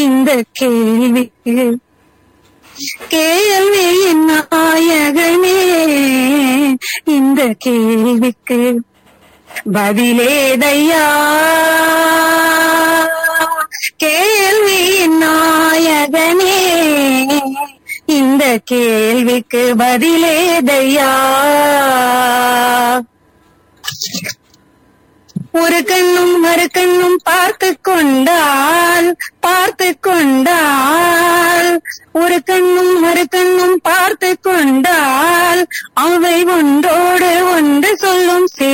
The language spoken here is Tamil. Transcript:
இந்த கேள்விக்கு கேள்வியின் நாயகனே இந்த கேள்விக்கு பதிலேதையா கேள்வியின் நாயகனே இந்த கேள்விக்கு பதிலேதையா ஒரு கண்ணும் மறு கண்ணும் பார்த்து கொண்டால் பார்த்து கொண்டால் ஒரு கண்ணும் மறு கண்ணும் பார்த்து கொண்டால் அவை ஒன்றோடு ஒன்று சொல்லும்